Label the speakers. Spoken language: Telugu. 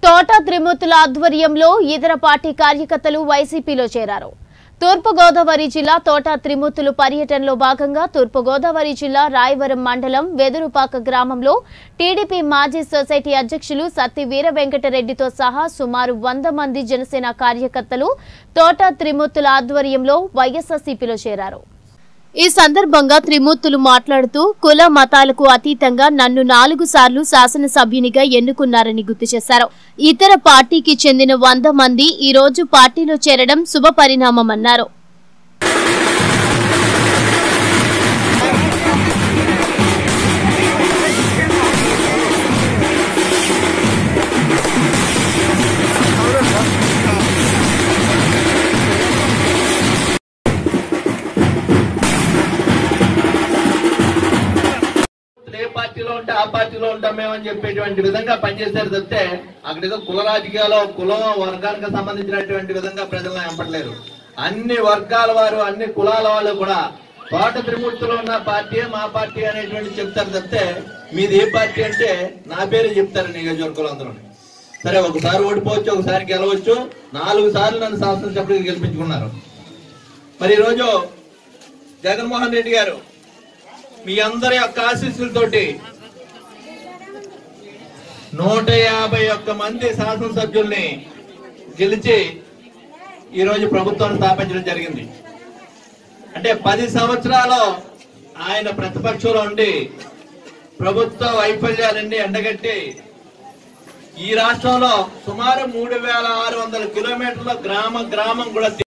Speaker 1: తోట త్రిమూర్తుల ఆధ్వర్యంలో ఇతర పార్టీ కార్యకర్తలు వైసీపీలో చేరారు తూర్పుగోదావరి జిల్లా తోట త్రిమూర్తులు పర్యటనలో భాగంగా తూర్పుగోదావరి జిల్లా రాయవరం మండలం వెదురుపాక గ్రామంలో టీడీపీ మాజీ సొసైటీ అధ్యక్షులు సత్తి వీర వెంకటరెడ్డితో సహా సుమారు వంద మంది జనసేన కార్యకర్తలు తోట త్రిమూర్తుల ఆధ్వర్యంలో వైఎస్ఆర్సీపీలో చేరారు ఈ సందర్భంగా త్రిమూర్తులు మాట్లాడుతూ కుల మతాలకు అతీతంగా నన్ను నాలుగు సార్లు శాసనసభ్యునిగా ఎన్నుకున్నారని గుర్తు చేశారు ఇతర పార్టీకి చెందిన వంద మంది ఈ రోజు పార్టీలో చేరడం శుభ పరిణామమన్నారు
Speaker 2: ఏ పార్టీలో ఉంటే ఆ పార్టీలో ఉంటాం మేమని చెప్పేటువంటి విధంగా పనిచేశారు తప్పితే అక్కడ ఏదో కుల రాజకీయాలు కులం వర్గానికి సంబంధించినటువంటి విధంగా ప్రజలను ఎంపట్లేరు అన్ని వర్గాల వారు అన్ని కులాల వాళ్ళు కూడా తోట త్రిమూర్తిలో ఉన్న పార్టీ మా పార్టీ అనేటువంటి చెప్తారు తప్పితే మీది ఏ పార్టీ అంటే నా పేరు చెప్తారు నియోజకవర్గంలో అందరూ సరే ఒకసారి ఓడిపోవచ్చు ఒకసారి గెలవచ్చు నాలుగు సార్లు నన్ను శాసనసభ్యుడికి గెలిపించుకున్నారు మరి ఈరోజు జగన్మోహన్ రెడ్డి గారు మీ అందరి యొక్క ఆశీస్సులతోటి నూట యాభై ఒక్క మంది శాసనసభ్యుల్ని గెలిచి ఈరోజు ప్రభుత్వాన్ని స్థాపించడం జరిగింది అంటే పది సంవత్సరాలు ఆయన ప్రతిపక్షంలో ఉండి ప్రభుత్వ వైఫల్యాలన్నీ ఎండగట్టి ఈ రాష్ట్రంలో సుమారు మూడు వేల ఆరు వందల కిలోమీటర్ల గ్రామ గ్రామం కూడా